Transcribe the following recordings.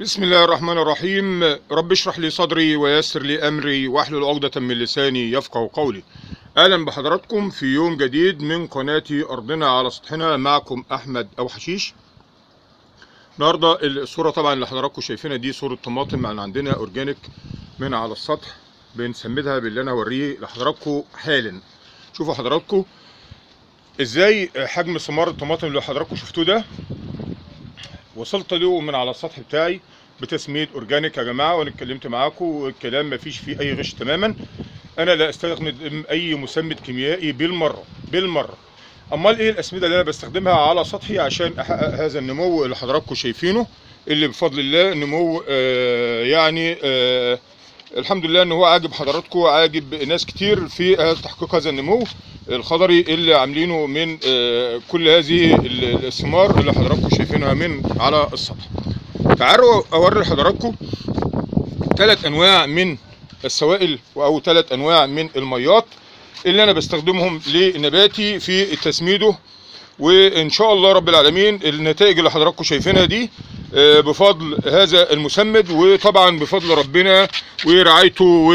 بسم الله الرحمن الرحيم رب اشرح لي صدري ويسر لي امري واحلل عقدة من لساني يفقه قولي اهلا بحضراتكم في يوم جديد من قناتي ارضنا على سطحنا معكم احمد او حشيش النهارده الصورة طبعا اللي حضراتكم شايفينها دي صورة طماطم من عندنا اورجانيك من على السطح بنسمدها باللي انا هوريه لحضراتكم حالا شوفوا حضراتكم ازاي حجم ثمار الطماطم اللي حضراتكم شفتوه ده وصلت له من على السطح بتاعي بتسميد اورجانيك يا جماعه وانا اتكلمت معاكم والكلام مفيش فيه اي غش تماما انا لا استخدم اي مسمد كيميائي بالمره بالمره امال ايه الاسمده اللي انا بستخدمها على سطحي عشان احقق هذا النمو اللي حضراتكم شايفينه اللي بفضل الله نمو آه يعني آه الحمد لله ان هو عاجب حضراتكم عاجب ناس كتير في تحقيق هذا النمو الخضري اللي عاملينه من آه كل هذه الثمار اللي حضراتكم شايفينها من على السطح تعالوا اوري لحضراتكم ثلاث انواع من السوائل او ثلاث انواع من الميات اللي انا بستخدمهم لنباتي في تسميده وان شاء الله رب العالمين النتائج اللي حضراتكم شايفينها دي بفضل هذا المسمد وطبعا بفضل ربنا ورعايته و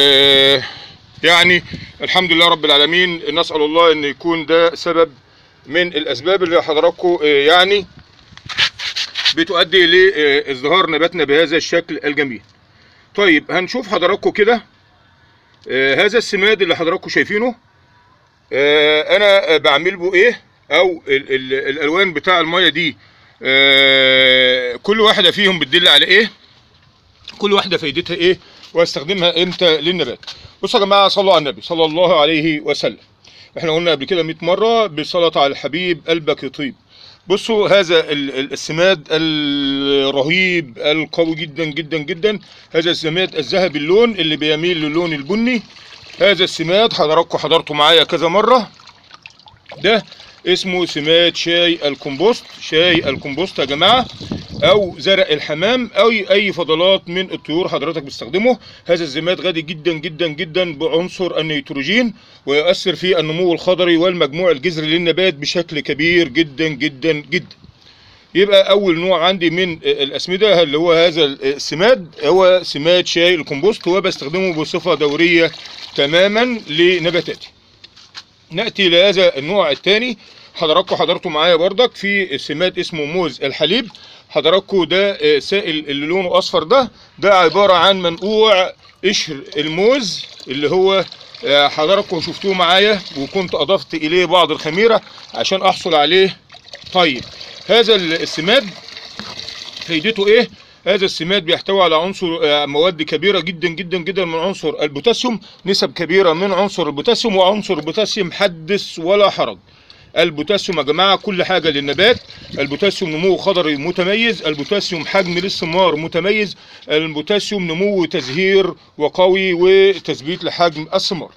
يعني الحمد لله رب العالمين نسال الله ان يكون ده سبب من الاسباب اللي حضراتكم يعني بتؤدي لازدهار نباتنا بهذا الشكل الجميل طيب هنشوف حضراتكم كده هذا السماد اللي حضراتكم شايفينه انا بعمل به ايه او ال ال الالوان بتاع الميه دي كل واحده فيهم بتدل على ايه كل واحده فايدتها ايه واستخدمها امتى للنبات بصوا يا جماعه صلوا على النبي صلى الله عليه وسلم احنا قلنا قبل كده 100 مره بالصلاه على الحبيب قلبك يطيب بصوا هذا السماد الرهيب القوي جدا جدا جدا هذا السماد الذهبي اللون اللي بيميل للون البني هذا السماد حضراتكم حضرته معايا كذا مره ده اسمه سماد شاي الكمبوست شاي الكمبوست يا جماعه او زرع الحمام او اي فضلات من الطيور حضرتك بتستخدمه هذا الزماد غني جدا جدا جدا بعنصر النيتروجين ويؤثر في النمو الخضري والمجموع الجذري للنبات بشكل كبير جدا جدا جدا يبقى اول نوع عندي من الاسمده اللي هو هذا السماد هو سماد شاي الكمبوست وبستخدمه بصفه دوريه تماما لنباتاتي ناتي لهذا النوع الثاني حضراتكم حضرتوا معايا بردك في سماد اسمه موز الحليب حضراتكم ده سائل اللي لونه اصفر ده ده عباره عن منقوع قشر الموز اللي هو حضراتكم شفتوه معايا وكنت اضفت اليه بعض الخميره عشان احصل عليه طيب هذا السماد فايدته ايه هذا السماد بيحتوي على عنصر مواد كبيرة جدا جدا جدا من عنصر البوتاسيوم نسب كبيرة من عنصر البوتاسيوم وعنصر البوتاسيوم حدث ولا حرج البوتاسيوم يا جماعة كل حاجة للنبات البوتاسيوم نمو خضري متميز البوتاسيوم حجم للثمار متميز البوتاسيوم نمو تزهير وقوي وتثبيت لحجم الثمار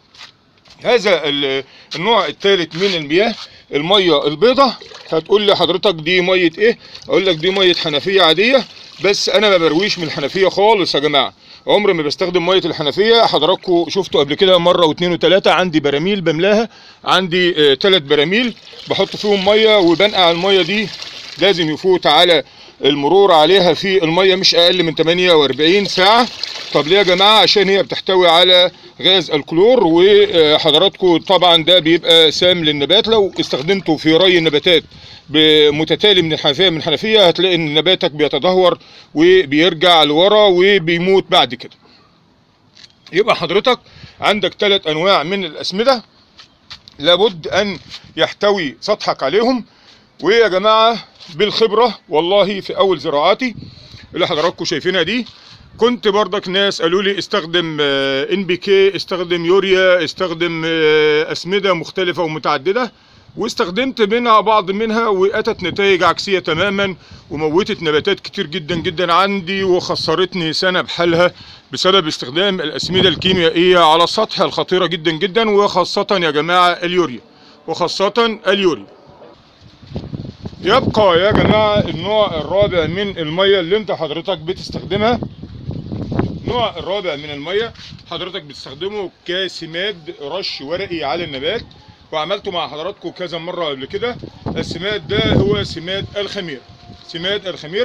هذا النوع الثالث من المياه المية البيضة هتقول لي حضرتك دي مية ايه اقول لك دي مية حنفية عادية بس انا ما برويش من الحنفية خالص يا جماعة عمري ما بستخدم ميه الحنفيه حضراتكم شفتوا قبل كده مره واثنين وثلاثه عندي براميل بملاها عندي ثلاث براميل بحط فيهم ميه وبنقع الميه دي لازم يفوت على المرور عليها في الميه مش اقل من 48 ساعه طب ليه يا جماعه عشان هي بتحتوي على غاز الكلور وحضراتكم طبعا ده بيبقى سام للنبات لو استخدمته في ري النباتات متتالي من الحنفيه من الحنفيه هتلاقي ان نباتك بيتدهور وبيرجع لورا وبيموت بعد كده يبقى حضرتك عندك ثلاث انواع من الاسمده لابد ان يحتوي سطحك عليهم ويا جماعه بالخبره والله في اول زراعاتي اللي حضراتكم شايفينها دي كنت برضك ناس قالوا لي استخدم ان بي كي استخدم يوريا استخدم اسمده مختلفه ومتعدده واستخدمت منها بعض منها واتت نتائج عكسيه تماما وموتت نباتات كتير جدا جدا عندي وخسرتني سنه بحالها بسبب استخدام الاسمده الكيميائيه على السطح الخطيره جدا جدا وخاصه يا جماعه اليوريا وخاصه اليوريا يبقى يا جماعه النوع الرابع من الميه اللي انت حضرتك بتستخدمها النوع الرابع من الميه حضرتك بتستخدمه كسماد رش ورقي على النبات وعملته مع حضراتكم كذا مره قبل كده السماد ده هو سماد الخميره سماد الخميره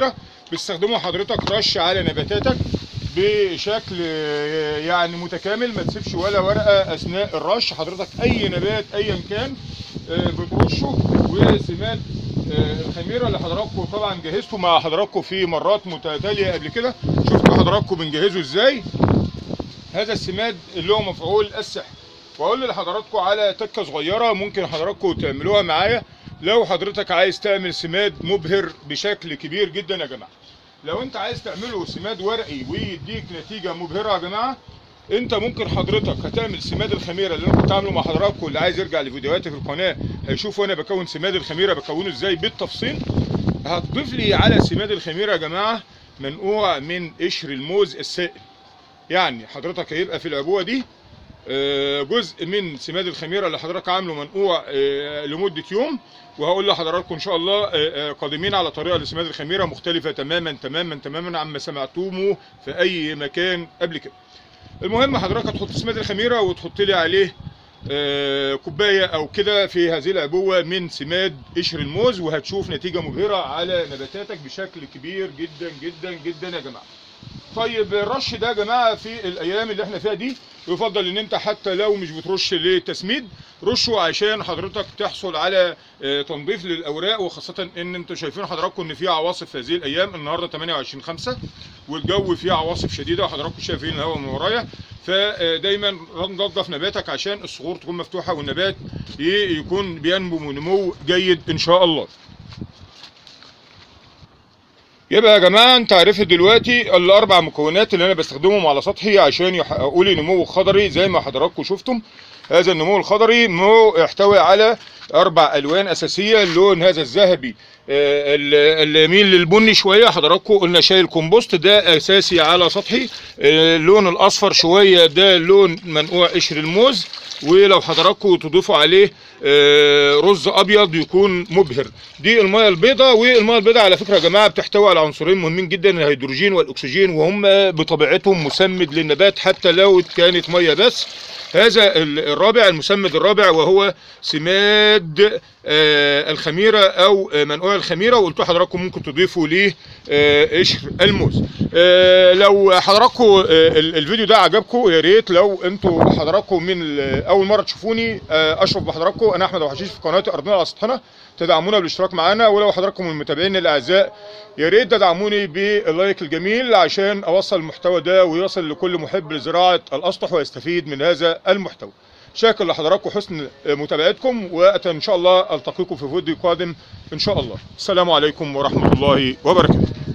بتستخدمه حضرتك رش على نباتاتك بشكل آه، يعني متكامل ما تسيبش ولا ورقه اثناء الرش حضرتك اي نبات ايا كان آه، بترشه وسماد آه، الخميره اللي حضراتكم طبعا جهزته مع حضراتكم في مرات متتاليه قبل كده شفتوا حضراتكم بنجهزه ازاي هذا السماد اللي هو مفعول السحر واقول لحضراتكم على تكه صغيره ممكن حضراتكم تعملوها معايا لو حضرتك عايز تعمل سماد مبهر بشكل كبير جدا يا جماعه لو انت عايز تعمله سماد ورقي ويديك نتيجه مبهره يا جماعه انت ممكن حضرتك هتعمل سماد الخميره اللي انا كنت عامله مع حضراتكم اللي عايز يرجع لفيديوهاتي في القناه هيشوف وانا بكون سماد الخميره بكونه ازاي بالتفصيل هتضيف لي على سماد الخميره يا جماعه منقوع من قشر الموز السائل يعني حضرتك هيبقى في العبوه دي آه، جزء من سماد الخميره اللي حضرتك عامله منقوع آه، لمده يوم وهقول لحضراتكم ان شاء الله آه، آه، قادمين على طريقه لسماد الخميره مختلفه تماما تماما تماما عما سمعتموه في اي مكان قبل كده. المهم حضرتك هتحط سماد الخميره وتحط لي عليه آه، كوبايه او كده في هذه العبوه من سماد قشر الموز وهتشوف نتيجه مبهره على نباتاتك بشكل كبير جدا جدا جدا يا جماعه. طيب الرش ده يا جماعه في الايام اللي احنا فيها دي يفضل ان انت حتى لو مش بترش للتسميد رشه عشان حضرتك تحصل على آه، تنظيف للاوراق وخاصه ان انتوا شايفين حضراتكم ان في عواصف في هذه الايام النهارده 28 5 والجو فيه عواصف شديده وحضراتكم شايفين الهواء من ورايا فدايما ننظف نباتك عشان الصخور تكون مفتوحه والنبات ي- يكون بينمو نمو جيد ان شاء الله يبقى يا جماعه انت عرفت دلوقتي الاربع مكونات اللي انا بستخدمهم على سطحي عشان يحققوا لي نمو خضري زي ما حضراتكم شفتم هذا النمو الخضري مو يحتوي على اربع الوان اساسيه اللون هذا الذهبي آه، ال- اللي يميل للبني شويه حضراتكم قلنا شاي الكمبوست ده اساسي على سطحي آه، اللون الاصفر شويه ده لون منقوع قشر الموز ولو حضراتكم تضيفوا عليه آه، رز ابيض يكون مبهر دي الميه البيضاء والميه البيضاء على فكره يا جماعه بتحتوي على عنصرين مهمين جدا الهيدروجين والاكسجين وهم بطبيعتهم مسمد للنبات حتى لو كانت ميه بس هذا ال- الرابع المسمد الرابع وهو سماد آه، الخميره او آه، منقوع الخميره وقلت لحضراتكم ممكن تضيفوا ليه آه، قشر الموز آه، لو حضراتكم آه، ال- الفيديو ده عجبكم يا ريت لو انتوا حضراتكم من ال- اول مره تشوفوني آه، اشرف بحضراتكم انا احمد ابو حشيش في قناه ارضنا على سطحنا تدعمونا بالاشتراك معانا ولو حضراتكم من المتابعين الاعزاء يا ريت تدعموني باللايك الجميل عشان اوصل المحتوى ده ويصل لكل محب لزراعه الاسطح ويستفيد من هذا المحتوى شاكر لحضراتكم حسن متابعتكم وان شاء الله التقيكم في فيديو قادم ان شاء الله السلام عليكم ورحمه الله وبركاته